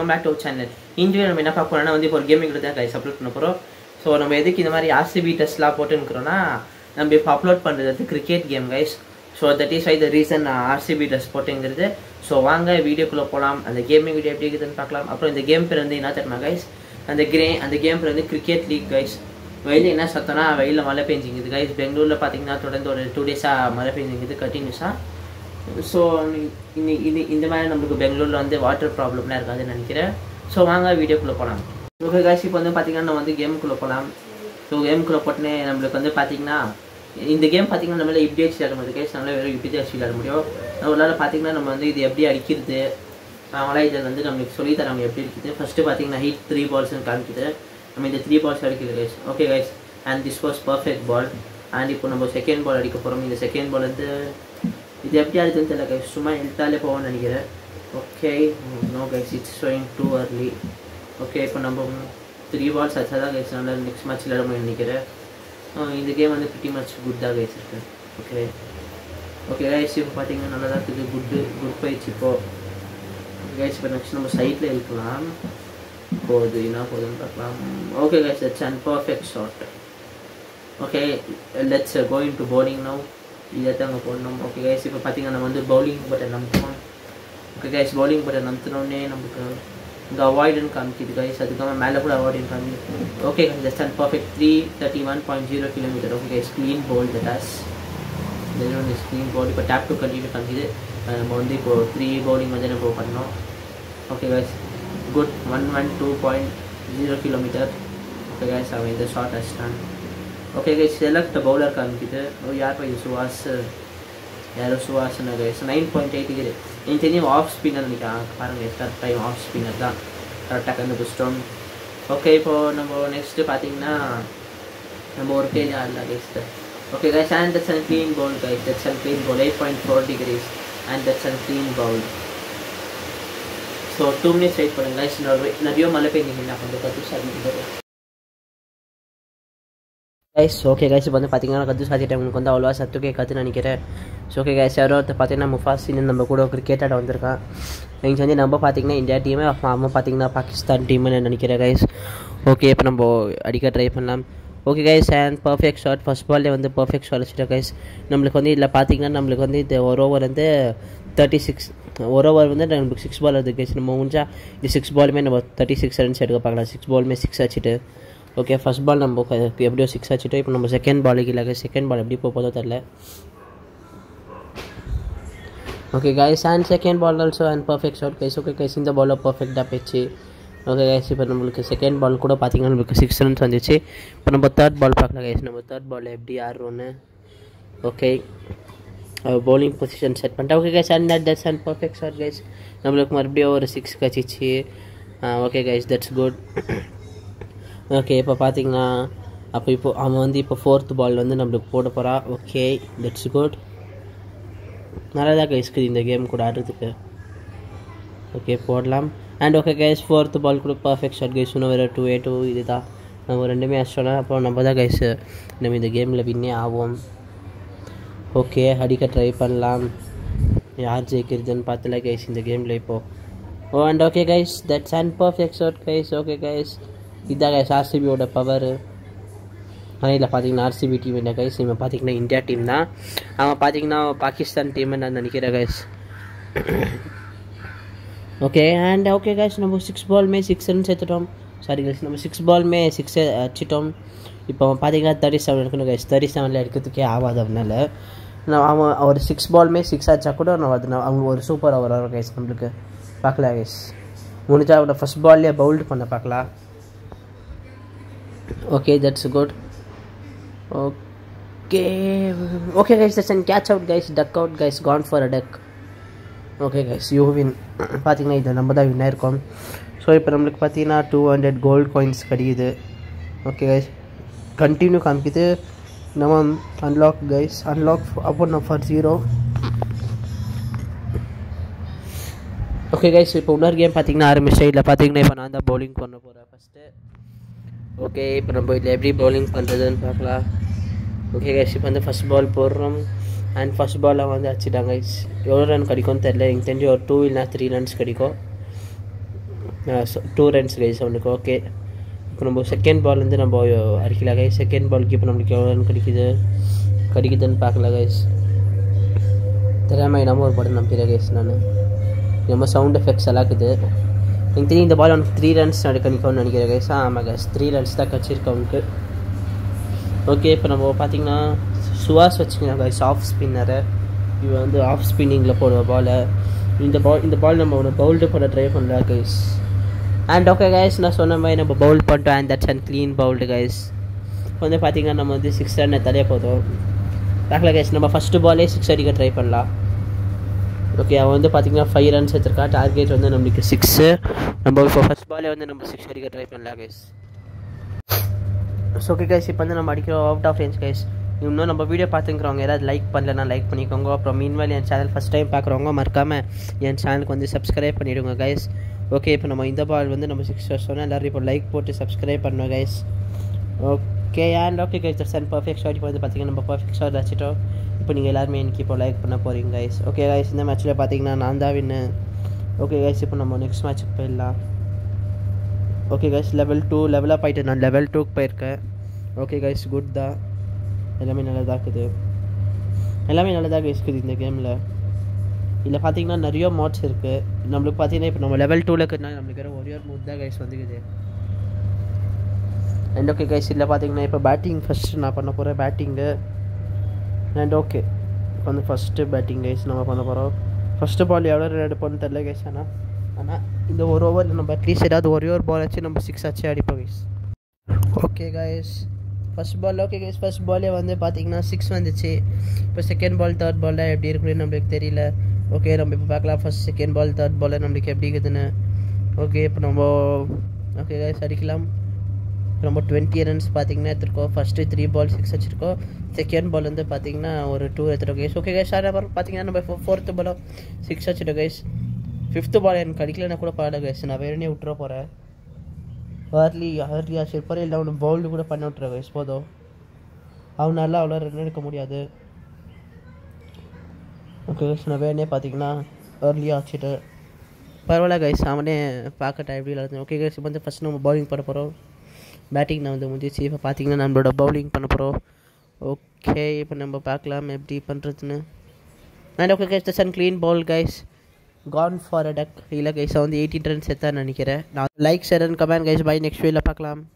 welcome back to channel இன்றைய நம்ம என்ன பார்க்க போறோம்னா வந்து இப்போ ஒரு கேமிங் தான் கைஸ் அப்லோட் பண்ண போகிறோம் ஸோ நம்ம எதுக்கு இந்த மாதிரி ஆர்சிபி டெஸ்ட்லாம் போட்டுருக்கிறோன்னா நம்ம இப்போ அப்லோட் பண்ணுறது வந்து cricket game guys so that is why the reason நான் ஆர்சிபி டெஸ்ட் போட்டுங்கிறது ஸோ வாங்க வீடியோக்குள்ளே போகலாம் அந்த கேமிங் வீடியோ எப்படி இருக்குதுன்னு பார்க்கலாம் அப்புறம் இந்த கேம் பேர் வந்து என்ன தெரியுமா கைஸ் அந்த கிரே அந்த கேம் பேர் வந்து கிரிக்கெட் லீக் கைஸ் வெயில் என்ன சத்தம்னா வெயிலில் மழை பெஞ்சிங்குது கைஸ் பெங்களூரில் பார்த்தீங்கன்னா தொடர்ந்து ஒரு டூ டேஸாக மழை பெஞ்சிங்குது கண்டினியூஸாக ஸோ இன்னி இது இந்த மாதிரி நம்மளுக்கு பெங்களூரில் வந்து வாட்டர் ப்ராப்ளம்லாம் இருக்காதுன்னு நினைக்கிறேன் ஸோ வாங்க வீடியோக்குள்ளே போகலாம் ஓகே காய்ஸ் இப்போ வந்து பார்த்தீங்கன்னா நம்ம வந்து கேமுக்குள்ளே போகலாம் ஸோ கேமுக்குள்ளே போட்டுனே நம்மளுக்கு வந்து பார்த்தீங்கன்னா இந்த கேம் பார்த்தீங்கன்னா நம்மளால இப்படி வச்சு விளையாட முடியாது கைஸ் நம்மளால வெறும் இப்படி வச்சு விளையாட முடியும் நம்மளால பார்த்தீங்கன்னா நம்ம வந்து இது எப்படி அடிக்கிறது அவங்களாம் இதில் வந்து நம்மளுக்கு சொல்லி தராங்க எப்படி இருக்குது ஃபஸ்ட்டு பார்த்தீங்கன்னா ஹீட் த்ரீ பால்ஸ்னு காமிக்குது நம்ம இந்த த்ரீ பால்ஸ் அடிக்கிறது guys okay guys and this was perfect ball and இப்போ நம்ம செகண்ட் பால் அடிக்க போகிறோம் இந்த செகண்ட் பால் வந்து இது எப்படி அடிச்சுன்னு தெரியல கைஸ் சும்மா எழுத்தாலே போவோம்னு நினைக்கிறேன் okay no guys it's showing too early okay இப்போ நம்ம த்ரீ பால்ஸ் அச்சா தான் கைஸ் நல்லா நெக்ஸ்ட் மேட்ச் விளையாட முடியும் நினைக்கிறேன் இந்த கேம் வந்து ஃபிஃப்டி மேட்ச் குட் தான் கைஸ் இருக்கு ஓகே ஓகே கைஸ் இப்போ பார்த்தீங்கன்னா நல்லா தான் இருக்குது குட்டு குட் போயிடுச்சு இப்போது கைஸ் இப்போ நெக்ஸ்ட் நம்ம சைட்டில் இருக்கலாம் போகுது என்ன போகுதுன்னு பார்க்கலாம் okay guys it's and perfect shot okay let's going to bowling now இதை தாங்க போடணும் ஓகே கைஸ் இப்போ பார்த்தீங்கன்னா நம்ம வந்து பவுலிங் பட்டன் நம்புவோம் ஓகே கைஸ் பவுலிங் பட்டன் நம்பினோடனே நமக்கு இங்கே அவாய்டுன்னு காமிக்குது கைஸ் அதுக்காக மேலே கூட அவாய்டுன்னு காமிக்குது okay just and perfect three thirty one point zero kilometre okay guys clean bowl that's one is clean bowl இப்போ டேப் டு கண்டினியூ காமிக்குது நம்ம வந்து இப்போது த்ரீ பவுலிங் வந்து நம்ம பண்ணோம் okay guys good one one two point zero kilometre okay guys அவன் இந்த ஷார்ட் அடிச்சிட்டான் ஓகே கைஸ் செலக்ட் பவுலர் காமிக்குது ஓ யார் இது சுவாஸ் யாரோ சுவாசன கைஸ் நைன் பாயிண்ட் எயிட் இருக்குது எனக்கு தெரியும் ஆஃப் ஸ்பின்னர் நினைக்கிறேன் பாருங்கள் கரெக்ட் டைம் ஆஃப் ஸ்பின்னர் தான் கரெக்டாக கண்டுபிடிச்சிட்டோம் ஓகே இப்போது நம்ம நெக்ஸ்ட்டு பார்த்தீங்கன்னா நம்ம ஒரு பேஜ் ஆடலாம் guys okay guys and that's and clean bowl guys that's and clean bowl eight point four degrees and that's and clean bowl so two minutes wait பண்ணுங்க கைஸ் நிறைய மழை பெய்ஞ்சிங்கன்னா கொஞ்சம் கற்று சாதிக்கு கைஸ் ஓகே கைஸ் இப்போ வந்து பார்த்தீங்கன்னா கத்து சாத்தி டைமுக்கு வந்து அவ்வளோவா சத்து கேட்காதுன்னு நினைக்கிறேன் ஸோ ஓகே கைஸ் யாரோ ஒருத்தர் பார்த்தீங்கன்னா முஃபாசின் நம்ம கூட கிரிக்கெட் ஆட வந்திருக்கான் நீங்கள் வந்து நம்ம பார்த்தீங்கன்னா இந்தியா டீமே அம்மா பார்த்தீங்கன்னா பாகிஸ்தான் டீம்னு நினைக்கிறேன் கைஸ் ஓகே இப்போ நம்ம அடிக்க ட்ரை பண்ணலாம் okay guys and perfect shot first பால்லே வந்து பர்ஃபெக்ட் ஷாட் வச்சுட்டேன் கைஸ் நம்மளுக்கு வந்து இதில் பார்த்தீங்கன்னா நம்மளுக்கு வந்து இந்த ஒரு ஓவர் வந்து தேர்ட்டி சிக்ஸ் ஒரு ஓவர் வந்து நம்மளுக்கு சிக்ஸ் பால் வருது கைஸ் நம்ம முடிஞ்சா இந்த சிக்ஸ் பாலுமே நம்ம தேர்ட்டி சிக்ஸ் ரன்ஸ் எடுக்க பார்க்கலாம் சிக்ஸ் பாலுமே சிக்ஸ் வச்சுட்டு ஓகே ஃபஸ்ட் பால் நம்ம எப்படியோ சிக்ஸ் ஆச்சுட்டோம் இப்போ நம்ம செகண்ட் பாலுக்கு இல்லை செகண்ட் பால் எப்படி போதோ தெரில okay guys and second ball also and perfect shot guys okay guys இந்த பாலில் பர்ஃபெக்டாக போயிடுச்சு ஓகே கைஸ் இப்போ நம்மளுக்கு செகண்ட் பால் கூட பார்த்தீங்கன்னா நம்மளுக்கு சிக்ஸ் ரன்ஸ் வந்துச்சு இப்போ நம்ம தேர்ட் பால் பார்க்கலாம் கைஸ் நம்ம தேர்ட் பாலில் எப்படி ஆடுறோன்னு ஓகே பவுலிங் பொசிஷன் செட் பண்ணிட்டேன் okay guys and that that's and perfect shot guys நம்மளுக்கு மறுபடியும் ஒரு சிக்ஸ் கச்சிச்சு okay guys that's good okay இப்போ பார்த்தீங்கன்னா அப்போ இப்போ அவன் வந்து இப்போ ஃபோர்த் பால் வந்து நம்மளுக்கு போட போகிறா ஓகே தட்ஸ் குட் நல்லா தான் கைஸ்க்குது இந்த கேம் கூட ஆடுறதுக்கு ஓகே போடலாம் and okay guys fourth ball கூட பர்ஃபெக்ட் ஷாட் கைஸ் இன்னும் வேறு டூ ஏ டூ இது தான் நம்ம ரெண்டுமே அடிச்சோன்னா அப்போ நம்ம தான் கைஸ் நம்ம இந்த கேமில் வின்னே ஆவோம் ஓகே அடிக்க ட்ரை பண்ணலாம் யார் ஜெயிக்கிறதுன்னு பார்த்துல கைஸ் இந்த கேமில் இப்போது oh and okay guys that's and perfect shot guys okay guys இதான் கைஸ் ஆர்சிபியோட பவர் ஆனால் இதில் பார்த்தீங்கன்னா ஆர்சிபி டீம் இல்லை கைஸ் இவன் பார்த்தீங்கன்னா இந்தியா டீம் தான் அவன் பார்த்தீங்கன்னா பாகிஸ்தான் டீம்னு நான் நினைக்கிறேன் guys okay and okay guys நம்ம சிக்ஸ் பால்மே சிக்ஸ் ரன்ஸ் எடுத்துட்டோம் சாரி கைஸ் நம்ம சிக்ஸ் பால்மே சிக்ஸ் அடிச்சிட்டோம் இப்போ அவன் பார்த்தீங்கன்னா தேர்ட்டி செவன் இருக்கணும் கைஸ் தேர்ட்டி செவனில் எடுக்கிறதுக்கே ஆகாது அவனால் நான் அவன் ஒரு சிக்ஸ் பால்மே சிக்ஸ் அடிச்சா கூட நான் அது நான் அவங்க ஒரு சூப்பர் ஓவர் வரும் கைஸ் நம்மளுக்கு பார்க்கலாம் கைஸ் முடிஞ்சா அவனை ஃபஸ்ட் பால்லே பவுல்டு பண்ண பார்க்கலாம் okay that's good okay okay guys that's an catch out guys duck out guys gone for a duck okay guys you win பார்த்தீங்கன்னா இது நம்ம தான் வின் ஆயிருக்கோம் ஸோ இப்போ நம்மளுக்கு பார்த்தீங்கன்னா டூ ஹண்ட்ரட் கோல்டு காயின்ஸ் கிடைக்குது ஓகே கைஸ் கண்டினியூ காமிக்குது நம்ம அன்லாக் கைஸ் அன்லாக் அப்போ நம்ம ஃபார் ஜீரோ ஓகே கைஸ் இப்போ இன்னொரு கேம் பார்த்தீங்கன்னா ஆரம்பிச்சு இதில் பார்த்தீங்கன்னா இப்போ நான் தான் பவுலிங் பண்ண போகிறேன் ஃபஸ்ட்டு ஓகே இப்போ நம்ம இதில் எப்படி பவுலிங் பண்ணுறதுன்னு பார்க்கலாம் ஓகே கைஸ் இப்போ வந்து ஃபஸ்ட் பால் போடுறோம் அண்ட் ஃபஸ்ட் பாலில் வந்து அடிச்சிட்டாங்க எவ்வளோ ரன் கிடைக்கும்னு தெரில எனக்கு தெரிஞ்சு ஒரு டூ இல்லைனா த்ரீ ரன்ஸ் கிடைக்கும் டூ ரன்ஸ் கைஸ் அவனுக்கு ஓகே இப்போ நம்ம செகண்ட் பால் வந்து நம்ம அடிக்கல கைஸ் செகண்ட் பாலுக்கு இப்போ நம்மளுக்கு எவ்வளோ ரன் கிடைக்குது கிடைக்குதுன்னு பார்க்கல கைஸ் தெரியாமல் என்னமோ ஒரு படம் நம்பிடுறேன் கைஸ் நான் நம்ம சவுண்ட் எஃபெக்ட்ஸ் எல்லாம் இருக்குது எனக்கு தெரியும் இந்த பால் அவனுக்கு த்ரீ ரன்ஸ் கணிக்கணும்னு நினைக்கிறேன் கைஸ் ஆமாம் கைஸ் த்ரீ ரன்ஸ் தான் கச்சிருக்கு அவனுக்கு ஓகே இப்போ நம்ம பார்த்தீங்கன்னா சுவாஸ் வச்சுக்கலாம் கைஸ் ஆஃப் ஸ்பின்னரை இவன் வந்து ஆஃப் ஸ்பின்னிங்கில் போடுவ பாலை இந்த பால் இந்த பால் நம்ம ஒன்று பவுல்டு பண்ண ட்ரை பண்ணல கைஸ் அண்ட் ஓகே கைஸ் நான் சொன்ன மாதிரி நம்ம பவுல் பண்ணிட்டோம் and that's and clean bowled guys இப்போ வந்து பார்த்தீங்கன்னா நம்ம வந்து சிக்ஸ் ரன் தலையே போதும் பார்க்கல கைஸ் நம்ம ஃபஸ்ட்டு பாலே சிக்ஸ் அடிக்க ட்ரை பண்ணலாம் ஓகே அவன் வந்து பார்த்தீங்கன்னா ஃபைவ் ரன்ஸ் எடுத்திருக்கா டார்கெட் வந்து நம்மளுக்கு சிக்ஸு நம்ம இப்போ ஃபஸ்ட் பாலே வந்து நம்ம சிக்ஸ் அடிக்க ட்ரை பண்ணலாம் கைஸ் ஸோ ஓகே கைஸ் இப்போ வந்து நம்ம அடிக்கிறோம் அவுட் ஆஃப் ரேஞ்ச் கைஸ் இன்னும் நம்ம வீடியோ பார்த்துக்கிறவங்க யாராவது லைக் பண்ணலன்னா லைக் பண்ணிக்கோங்க அப்புறம் மீன்வேல் என் சேனல் ஃபஸ்ட் டைம் பார்க்குறவங்க மறக்காமல் என் சேனலுக்கு வந்து சப்ஸ்கிரைப் பண்ணிவிடுங்க கைஸ் ஓகே இப்போ நம்ம இந்த பால் வந்து நம்ம சிக்ஸ் சொன்னால் எல்லோரும் இப்போ லைக் போட்டு சப்ஸ்கிரைப் பண்ணுவோம் guys okay and okay guys that's and perfect shot இப்போ வந்து பார்த்தீங்கன்னா நம்ம பர்ஃபெக்ட் ஷாட் வச்சுட்டோம் இப்போ நீங்கள் எல்லாருமே எனக்கு இப்போ லைக் பண்ண போகிறீங்க கைஸ் ஓகே கைஸ் இந்த மேட்ச்சில் பார்த்தீங்கன்னா நான் தான் வின்னு ஓகே கைஸ் இப்போ நம்ம நெக்ஸ்ட் மேட்ச்சுக்கு போயிடலாம் ஓகே கைஸ் லெவல் டூ லெவலாக போயிட்டு நான் லெவல் டூக்கு போயிருக்கேன் ஓகே கைஸ் குட் தான் எல்லாமே நல்லதாக இருக்குது எல்லாமே நல்லதாக இருக்குது இந்த கேமில் இதில் பார்த்தீங்கன்னா நிறைய மோட்ஸ் இருக்குது நம்மளுக்கு பார்த்தீங்கன்னா இப்போ நம்ம லெவல் டூவில் இருக்குதுனா நம்மளுக்கு வேறு ஒரே ஒரு மூட் தான் கைஸ் வந்துக்குது அண்ட் ஓகே கைஸ் இதில் பார்த்தீங்கன்னா இப்போ பேட்டிங் ஃபஸ்ட்டு நான் பண்ண போகிறேன் பேட்டிங்கு அண்ட் ஓகே இப்போ வந்து ஃபஸ்ட்டு பேட்டிங் கைஸ் நம்ம பண்ண போகிறோம் ஃபஸ்ட்டு பால் எவ்வளோ ரன் எடுப்போம்னு தெரில கைஸ் ஆனால் ஆனால் இந்த ஒரு ஓவரில் நம்ம அட்லீஸ்ட் ஏதாவது ஒரே ஒரு பால் வச்சு நம்ம சிக்ஸ் ஆச்சு அடிப்போம் guys okay guys first ball okay guys first பாலே வந்து பார்த்தீங்கன்னா சிக்ஸ் வந்துச்சு இப்போ செகண்ட் பால் தேர்ட் பாலில் எப்படி இருக்குன்னு நம்மளுக்கு தெரியல ஓகே நம்ம இப்போ பார்க்கலாம் ஃபஸ்ட் செகண்ட் பால் தேர்ட் பாலில் நம்மளுக்கு எப்படி இருக்குதுன்னு ஓகே இப்போ நம்ம ஓகே கைஸ் அடிக்கலாம் நம்ம டுவெண்ட்டி ரன்ஸ் பார்த்தீங்கன்னா எடுத்துருக்கோம் ஃபஸ்ட்டு த்ரீ பால் சிக்ஸ் வச்சுருக்கோம் செகண்ட் பால் வந்து பார்த்தீங்கன்னா ஒரு டூ எடுத்துருக்கோம் கைஸ் ஓகே கைஸ் சார் அப்புறம் பார்த்தீங்கன்னா நம்ம ஃபோர்த்து பாலும் சிக்ஸ் வச்சுட்டோம் கைஸ் ஃபிஃப்த்து பால் எனக்கு அடிக்கலன்னா கூட பாட கைஸ் நான் வேறனே விட்டுற போகிறேன் ஏர்லி ஏர்லியா சரி இல்லை அவனு பவுல்டு கூட பண்ண விட்டுற கைஸ் போதும் அவனால அவ்வளோ ரன் எடுக்க முடியாது ஓகே கைஸ் நான் வேணே பார்த்தீங்கன்னா ஏர்லியாக வச்சுட்டு பரவாயில்ல கைஸ் அவனே பார்க்க டைம் இல்லை ஓகே கைஸ் இப்போ வந்து ஃபஸ்ட் நம்ம பவுலிங் பண்ண போகிறோம் பேட்டிங் நான் வந்து முடிஞ்சிச்சு இப்போ பார்த்தீங்கன்னா நம்மளோட பவுலிங் பண்ண போகிறோம் ஓகே இப்போ நம்ம பார்க்கலாம் எப்படி பண்ணுறதுன்னு and okay guys that's and clean bowl guys gone for a duck இல்லை கைஸ் வந்து எயிட்டீன் ரன்ஸ் எடுத்தான்னு நினைக்கிறேன் நான் like share and comment guys bye next வீடியோவில் பார்க்கலாம்